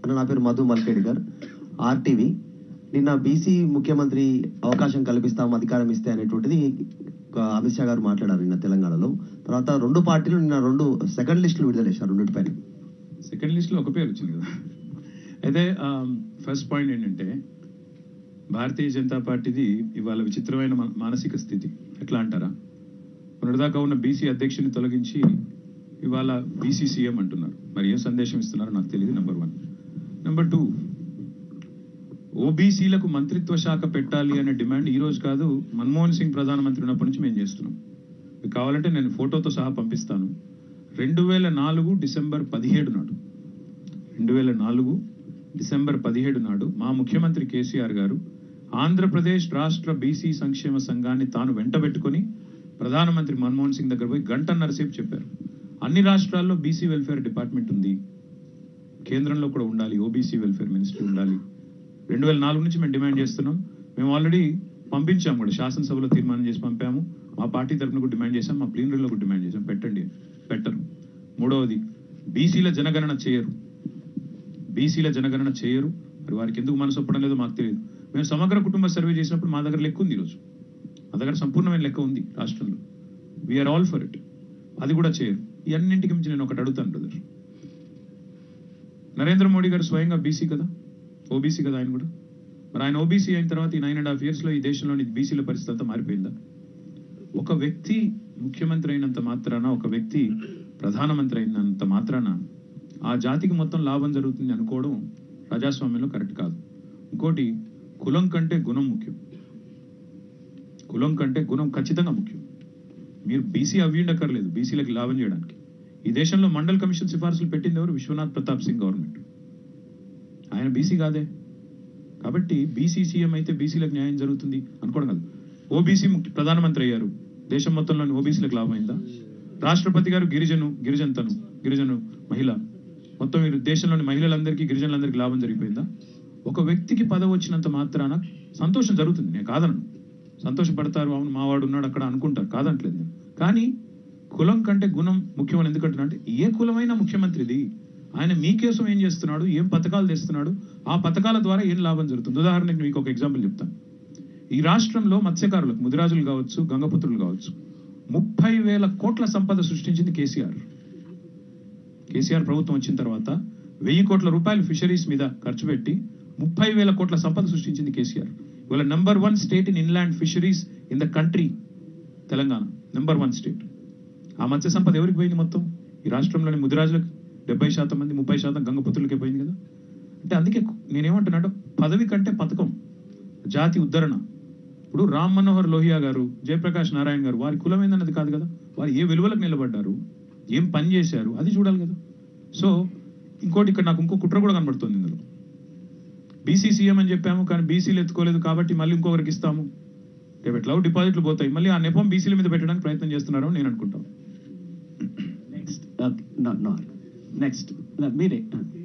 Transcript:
అన్న నా పేరు మధు మల్కేడ్కర్ ఆర్టీవీ నిన్న బీసీ ముఖ్యమంత్రి అవకాశం కల్పిస్తాం అధికారం ఇస్తే అనేటువంటిది ఆ, అమిత్ షా గారు మాట్లాడారు నిన్న తెలంగాణలో తర్వాత రెండు పార్టీలు నిన్న రెండు సెకండ్ లిస్టులు విడుదల చేశారు రెండింటిపైన సెకండ్ లిస్ట్లో ఒక పేరు వచ్చింది కదా అయితే ఫస్ట్ పాయింట్ ఏంటంటే భారతీయ జనతా పార్టీది ఇవాళ విచిత్రమైన మా- మానసిక స్థితి ఎట్లా అంటారా మొన్నటిదాకా ఉన్న బీసీ అధ్యక్షుని తొలగించి ఇవాళ బీసీ సీఎం అంటున్నారు మరి ఏం సందేశం ఇస్తున్నారో నాకు తెలియదు నెంబర్ వన్ నెంబర్ టూ ఓబీసీలకు మంత్రిత్వ శాఖ పెట్టాలి అనే డిమాండ్ ఈ రోజు కాదు మన్మోహన్ సింగ్ ప్రధానమంత్రి ఉన్నప్పటి నుంచి మేము చేస్తున్నాం మీకు కావాలంటే నేను ఫోటోతో సహా పంపిస్తాను రెండు వేల నాలుగు డిసెంబర్ పదిహేడు నాడు రెండు వేల నాలుగు డిసెంబర్ పదిహేడు నాడు మా ముఖ్యమంత్రి కేసీఆర్ గారు ఆంధ్రప్రదేశ్ రాష్ట్ర బీసీ సంక్షేమ సంఘాన్ని తాను వెంటబెట్టుకొని ప్రధానమంత్రి మన్మోహన్ సింగ్ దగ్గర పోయి గంటన్నర సేపు చెప్పారు అన్ని రాష్ట్రాల్లో బీసీ వెల్ఫేర్ డిపార్ట్మెంట్ ఉంది కేంద్రంలో కూడా ఉండాలి ఓబీసీ వెల్ఫేర్ మినిస్ట్రీ ఉండాలి రెండు వేల నాలుగు నుంచి మేము డిమాండ్ చేస్తున్నాం మేము ఆల్రెడీ పంపించాము కూడా శాసనసభలో తీర్మానం చేసి పంపాము మా పార్టీ తరఫున కూడా డిమాండ్ చేశాం మా ప్లీనరీలో కూడా డిమాండ్ చేశాం పెట్టండి అని. పెట్టరు మూడవది బీసీల జనగణన చేయరు బీసీల జనగణన చేయరు మరి వారికి ఎందుకు మనసు ఒప్పడం లేదో మాకు తెలియదు మేము సమగ్ర కుటుంబ సర్వే చేసినప్పుడు మా దగ్గర లెక్క ఉంది ఈరోజు మా దగ్గర సంపూర్ణమైన లెక్క ఉంది రాష్ట్రంలో వీఆర్ ఆల్ ఫర్ ఇట్ అది కూడా చేయరు ఈ అన్నింటికి మించి నేను ఒకటి అడుగుతాను బ్రదర్ నరేంద్ర మోడీ గారు స్వయంగా బీసీ కదా ఓబీసీ కదా ఆయన కూడా మరి ఆయన ఓబీసీ అయిన తర్వాత ఈ నైన్ అండ్ హాఫ్ ఇయర్స్లో ఈ దేశంలోని బీసీల పరిస్థితి అంతా మారిపోయిందా ఒక వ్యక్తి ముఖ్యమంత్రి అయినంత మాత్రాన ఒక వ్యక్తి ప్రధానమంత్రి అయినంత మాత్రాన ఆ జాతికి మొత్తం లాభం జరుగుతుంది అనుకోవడం ప్రజాస్వామ్యంలో కరెక్ట్ కాదు ఇంకోటి కులం కంటే గుణం ముఖ్యం కులం కంటే గుణం ఖచ్చితంగా ముఖ్యం మీరు బీసీ అవ్విండక్కర్లేదు బీసీలకు లాభం చేయడానికి ఈ దేశంలో మండల్ కమిషన్ సిఫార్సులు పెట్టింది ఎవరు విశ్వనాథ్ ప్రతాప్ సింగ్ గవర్నమెంట్ ఆయన బీసీ కాదే కాబట్టి బీసీ సీఎం అయితే బీసీలకు న్యాయం జరుగుతుంది అనుకోవడం కాదు ఓబీసీ ముఖ్య- ప్రధానమంత్రి అయ్యారు దేశం మొత్తంలోని ఓబీసీలకు లాభం అయిందా రాష్ట్రపతి గారు గిరిజను గిరిజంతను గిరిజను మహిళ మొత్తం మీరు దేశంలోని మహిళలందరికీ గిరిజనులందరికీ లాభం జరిగిపోయిందా ఒక వ్యక్తికి పదవి వచ్చినంత మాత్రాన సంతోషం జరుగుతుంది నేను కాదను సంతోషపడతారు అవును మావాడు ఉన్నాడు అక్కడ అనుకుంటారు కాదంటలేదు నేను కానీ కులం కంటే గుణం ముఖ్యమని ఎందుకంటున్నా అంటే ఏ కులమైన ముఖ్యమంత్రిది ఆయన మీకోసం ఏం చేస్తున్నాడు ఏం పథకాలు తెస్తున్నాడు ఆ పథకాల ద్వారా ఏం లాభం జరుగుతుంది ఉదాహరణకి మీకు ఒక ఎగ్జాంపుల్ చెప్తాను ఈ రాష్ట్రంలో మత్స్యకారులకు ముదిరాజులు కావచ్చు గంగపుత్రులు కావచ్చు ముప్పై వేల కోట్ల సంపద సృష్టించింది కేసీఆర్ కేసీఆర్ ప్రభుత్వం వచ్చిన తర్వాత వెయ్యి కోట్ల రూపాయలు ఫిషరీస్ మీద ఖర్చు పెట్టి ముప్పై వేల కోట్ల సంపద సృష్టించింది కేసీఆర్ ఇవాళ number one state in inland fisheries in the country Telangana number one state ఆ మత్స్య సంపద ఎవరికి పోయింది మొత్తం ఈ రాష్ట్రంలోని ముదిరాజులకు డెబ్బై శాతం మంది ముప్పై శాతం గంగపుత్రులకే పోయింది కదా అంటే అందుకే నేనేమంటున్నాడు పదవి కంటే పథకం జాతి ఉద్ధరణ ఇప్పుడు రామ్ మనోహర్ లోహియా గారు జయప్రకాష్ నారాయణ గారు వారి కులం ఏందన్నది కాదు కదా వారు ఏ విలువలకు నిలబడ్డారు ఏం పని చేశారు అది చూడాలి కదా సో ఇంకోటి ఇక్కడ నాకు ఇంకో కుట్ర కూడా కనబడుతుంది ఇందులో బీసీ సీఎం అని చెప్పాము కానీ బీసీలు ఎత్తుకోలేదు కాబట్టి మళ్ళీ ఇంకొకరికి ఇస్తాము రేపు ఎట్లా డిపాజిట్లు పోతాయి మళ్ళీ ఆ నెపం బీసీల మీద పెట్టడానికి ప్రయత్నం చేస్తున్నారు అని నేను అనుకుంటాను నెక్స్ట్ నో నో నెక్స్ట్ మీరే